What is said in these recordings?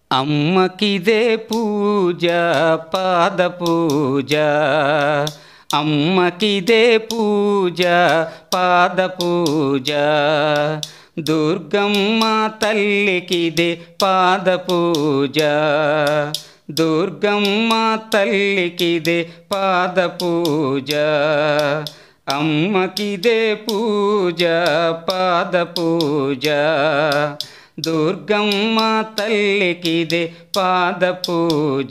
అమ్మకిదే పూజ పాద పూజ అమ్మకిదే పూజ పాద పూజ దుర్గమ్మ తల్లికిదే పాద పూజ దుర్గమ్మ తల్లికిదే పాద పూజ అమ్మకిదే పూజ పాద పూజ దుర్గమ్మ తల్లికిదే పాద పూజ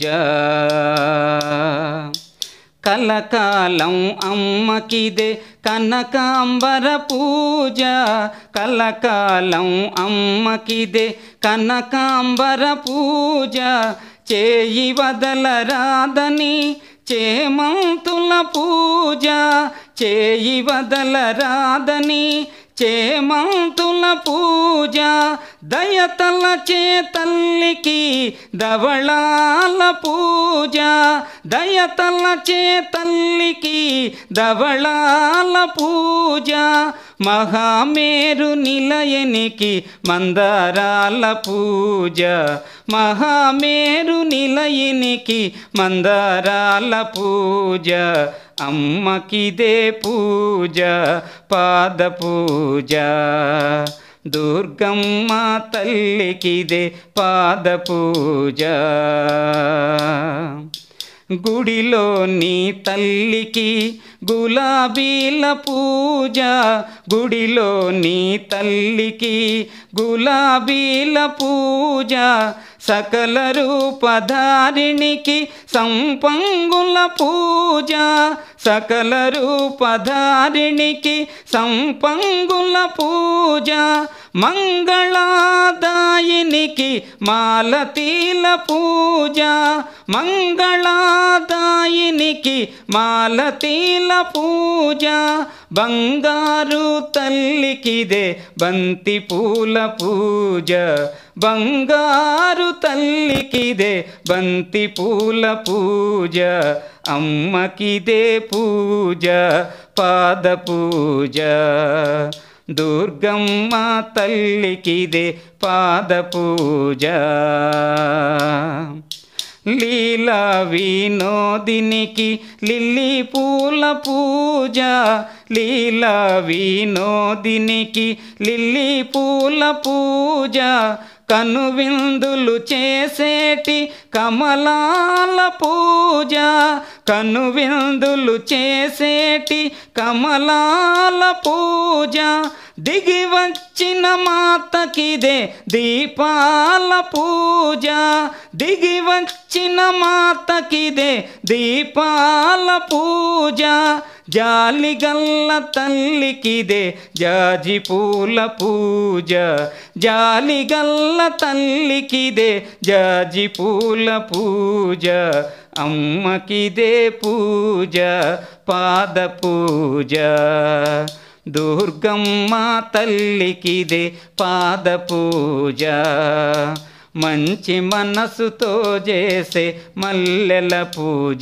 కలకాలం అమ్మకిదే కనకాంబర పూజ కలకాలం అమ్మకిదే కనకాంబర పూజ చేయి వదలరాదని చేమంతుల పూజ చేయి వదలరాదని చేమంతుల పూజ దయతల చేతల్లికి దవళాల పూజ దయతల చేతల్లికి దవళాల పూజ మహామేరు నిలయనికి మందారాల పూజ మహామేరు నిలయనికి మందారాల పూజ అమ్మకిదే పూజ పాద పూజ దుర్గమ్మ తల్లికిదే పాద పూజ గుడిలో నీ తల్లికి గులాబీల పూజ గుడిలో నీ తల్లికి గులాబీల పూజ సకల రూపధారిణికి సంపంగుల పూజ సకల రూపధారిణికి సంపంగుల పూజ మంగళాదాయినికి మాలతీల పూజ మంగళాదాయినికి మాలతీల పూజ బంగారు తల్లికిదే బంతి పూల పూజ బంగారు తల్లికిదే బంతి పూల పూజ అమ్మకిదే పూజ పాద పూజ దుర్గమ్మ తల్లికిదే పాద పూజ లీలా వినోదినికి లిల్లీ పూల పూజ లీలా వినోదినికి లిల్లీ పూల పూజ కనువిందులు చేసేటి కమలాల పూజ కనువిందులు చేసేటి కమలాల పూజ దిగి వచ్చిన మాతకిదే దీపాల పూజ దిగి వచ్చిన మాతకిదే దీపాల పూజ జాలిగల్ల తల్లికిదే జాజి పూల పూజ జాలిగల్ల తల్లికిదే జాజి పూల పూజ అమ్మకిదే పూజ పాద పూజ దుర్గమ్మ తల్లికిదే పాద పూజ మంచి మనసుతో చేసే మల్లెల పూజ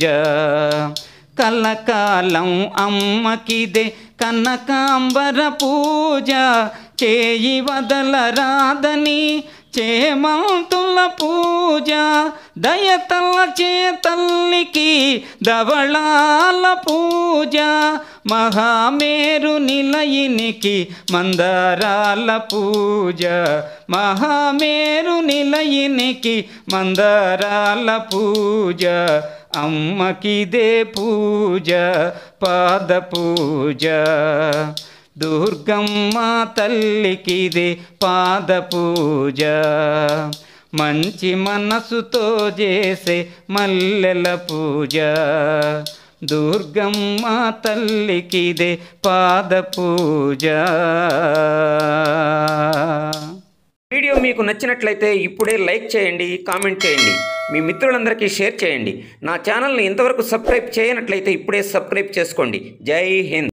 కలకాలం అమ్మకిదే కనకాంబర పూజ చేయి వదలరాదని చేమంతుల పూజ దయతల చేతల్లికి ధవళాల పూజ మహామేరు నిలయినికి మందారాల పూజ మహామేరు నిలయినికి మందారాల పూజ అమ్మకిదే పూజ పాద పూజ దుర్గమ్మ తల్లికిదే పాద పూజ మంచి మనసుతో చేసే మల్లెల పూజ దుర్గమ్మ తల్లికిదే పాద పూజ వీడియో మీకు నచ్చినట్లయితే ఇప్పుడే లైక్ చేయండి కామెంట్ చేయండి మీ మిత్రులందరికీ షేర్ చేయండి నా ఛానల్ని ఇంతవరకు సబ్స్క్రైబ్ చేయనట్లయితే ఇప్పుడే సబ్స్క్రైబ్ చేసుకోండి జై హింద్